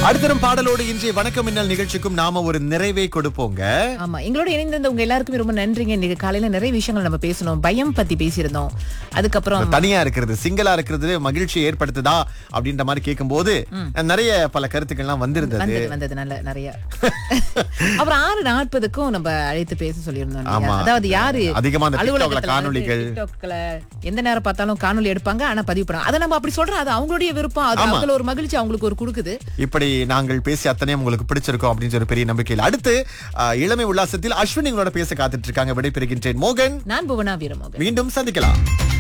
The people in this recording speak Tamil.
அடுத்தரும் பாடலோடு இன்றைய வணக்கம் மின்னல் நிகழ்ச்சிக்கும் நாம ஒரு நிறைவை கொடுப்போங்க ஆமா எங்களோட இணைந்திருந்த உங்க எல்லாருக்குமே ரொம்ப நன்றிங்க இன்னைக்கு காலையில நிறைய விஷயங்கள் நம்ம பேசணும் பயம் பத்தி பேசியிருந்தோம் அதுக்கப்புறம் தனியா இருக்கிறது சிங்கிளா இருக்கிறது மகிழ்ச்சியை ஏற்படுத்துதா அப்படின்ற மாதிரி கேட்கும்போது நிறைய பல கருத்துக்கள்லாம் வந்திருந்தது வந்தது வந்தது நல்ல நிறைய அப்புறம் ஆறு நாற்பதுக்கும் நம்ம அழைத்து பேச சொல்லியிருந்தோம் இல்லையா? ஆமா. அதாவது யாரு அதிகமா அந்த டிக்டாக்ல அலுவலகத்துல காணொளிகள். வந்து டிக்டாக்ல எந்த நேரம் பார்த்தாலும் காணொளி எடுப்பாங்க ஆனா பதிவு பண்ணாங்க அதை நம்ம அப்படி சொல்றோம் அது அவங்களுடைய விருப்பம் அது ஆமா. அவங்கள ஒரு மகிழ்ச்சி அவங்களுக்கு ஒரு கொடுக்குது இப்படி நாங்கள் பேசி அத்தனையும் உங்களுக்கு பிடிச்சிருக்கோம் அப்படின்னு ஒரு பெரிய நம்பிக்கையில் அடுத்து ஆஹ், இளமை உல்லாசத்தில் அஸ்வினி உங்களோட பேச காத்துட்டு இருக்காங்க விடைபெறுகின்றேன் மோகன் நான் புவனா வீரமோகன் மீண்டும் சந்திக்கலாம்